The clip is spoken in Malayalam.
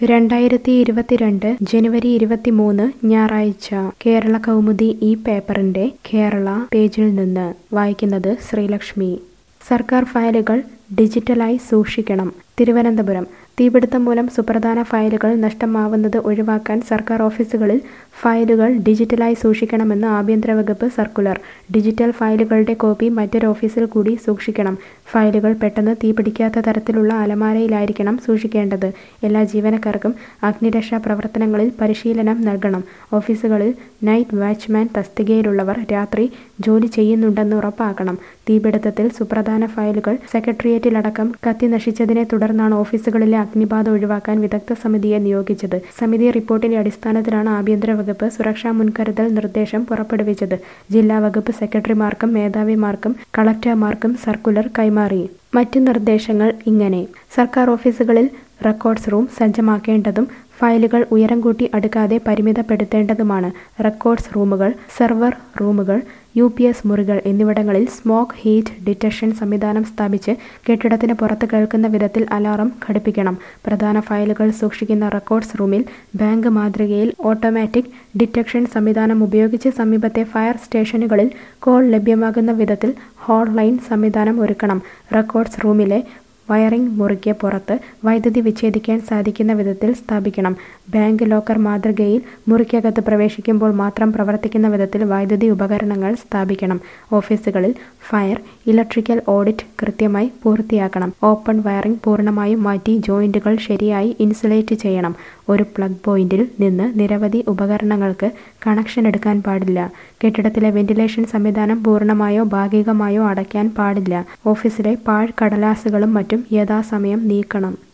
രണ്ടായിരത്തി ഇരുപത്തിരണ്ട് ജനുവരി ഇരുപത്തിമൂന്ന് ഞായറാഴ്ച കേരള കൗമുദി ഈ പേപ്പറിന്റെ കേരള പേജിൽ നിന്ന് വായിക്കുന്നത് ശ്രീലക്ഷ്മി സർക്കാർ ഫയലുകൾ ഡിജിറ്റലായി സൂക്ഷിക്കണം തിരുവനന്തപുരം തീപിടുത്തം മൂലം സുപ്രധാന ഫയലുകൾ നഷ്ടമാവുന്നത് ഒഴിവാക്കാൻ സർക്കാർ ഓഫീസുകളിൽ ഫയലുകൾ ഡിജിറ്റലായി സൂക്ഷിക്കണമെന്ന് ആഭ്യന്തര വകുപ്പ് സർക്കുലർ ഡിജിറ്റൽ ഫയലുകളുടെ കോപ്പി മറ്റൊരു ഓഫീസിൽ കൂടി സൂക്ഷിക്കണം ഫയലുകൾ പെട്ടെന്ന് തീപിടിക്കാത്ത തരത്തിലുള്ള അലമാരയിലായിരിക്കണം സൂക്ഷിക്കേണ്ടത് എല്ലാ ജീവനക്കാർക്കും അഗ്നിരക്ഷാ പ്രവർത്തനങ്ങളിൽ പരിശീലനം നൽകണം ഓഫീസുകളിൽ നൈറ്റ് വാച്ച്മാൻ തസ്തികയിലുള്ളവർ രാത്രി ജോലി ചെയ്യുന്നുണ്ടെന്ന് ഉറപ്പാക്കണം തീപിടുത്തത്തിൽ സുപ്രധാന ഫയലുകൾ സെക്രട്ടേറിയറ്റിലടക്കം കത്തി നശിച്ചതിനെ തുടർന്നാണ് ഓഫീസുകളിലെ അഗ്നിബാധ ഒഴിവാക്കാൻ വിദഗ്ധ സമിതിയെ നിയോഗിച്ചത് സമിതി റിപ്പോർട്ടിന്റെ അടിസ്ഥാനത്തിലാണ് ആഭ്യന്തര വകുപ്പ് സുരക്ഷാ മുൻകരുതൽ നിർദ്ദേശം പുറപ്പെടുവിച്ചത് ജില്ലാ വകുപ്പ് സെക്രട്ടറിമാർക്കും മേധാവിമാർക്കും കളക്ടർമാർക്കും സർക്കുലർ കൈമാറി മറ്റ് നിർദ്ദേശങ്ങൾ ഇങ്ങനെ സർക്കാർ ഓഫീസുകളിൽ റെക്കോർഡ്സ് റൂം സജ്ജമാക്കേണ്ടതും ഫയലുകൾ ഉയരം കൂട്ടി അടുക്കാതെ പരിമിതപ്പെടുത്തേണ്ടതുമാണ് റെക്കോർഡ്സ് റൂമുകൾ സെർവർ റൂമുകൾ യു പി എസ് മുറികൾ എന്നിവിടങ്ങളിൽ സ്മോക്ക് ഹീറ്റ് ഡിറ്റക്ഷൻ സംവിധാനം സ്ഥാപിച്ച് കെട്ടിടത്തിന് പുറത്ത് കേൾക്കുന്ന വിധത്തിൽ അലാറം ഘടിപ്പിക്കണം പ്രധാന ഫയലുകൾ സൂക്ഷിക്കുന്ന റെക്കോർഡ്സ് റൂമിൽ ബാങ്ക് മാതൃകയിൽ ഓട്ടോമാറ്റിക് ഡിറ്റക്ഷൻ സംവിധാനം ഉപയോഗിച്ച് സമീപത്തെ ഫയർ സ്റ്റേഷനുകളിൽ കോൾ ലഭ്യമാകുന്ന വിധത്തിൽ ഹോട്ട്ലൈൻ സംവിധാനം ഒരുക്കണം റെക്കോർഡ്സ് റൂമിലെ വയറിംഗ് മുറിക്ക് പുറത്ത് വൈദ്യുതി വിച്ഛേദിക്കാൻ സാധിക്കുന്ന വിധത്തിൽ സ്ഥാപിക്കണം ബാങ്ക് ലോക്കർ മാതൃകയിൽ മുറിക്കകത്ത് പ്രവേശിക്കുമ്പോൾ മാത്രം പ്രവർത്തിക്കുന്ന വിധത്തിൽ വൈദ്യുതി ഉപകരണങ്ങൾ സ്ഥാപിക്കണം ഓഫീസുകളിൽ ഫയർ ഇലക്ട്രിക്കൽ ഓഡിറ്റ് കൃത്യമായി പൂർത്തിയാക്കണം ഓപ്പൺ വയറിംഗ് പൂർണ്ണമായും മാറ്റി ജോയിന്റുകൾ ശരിയായി ഇൻസുലേറ്റ് ചെയ്യണം ഒരു പ്ലഗ് പോയിന്റിൽ നിന്ന് നിരവധി ഉപകരണങ്ങൾക്ക് കണക്ഷൻ എടുക്കാൻ പാടില്ല കെട്ടിടത്തിലെ വെന്റിലേഷൻ സംവിധാനം പൂർണ്ണമായോ ഭാഗികമായോ അടയ്ക്കാൻ പാടില്ല ഓഫീസിലെ പാഴ് കടലാസുകളും മറ്റും യഥാസമയം നീക്കണം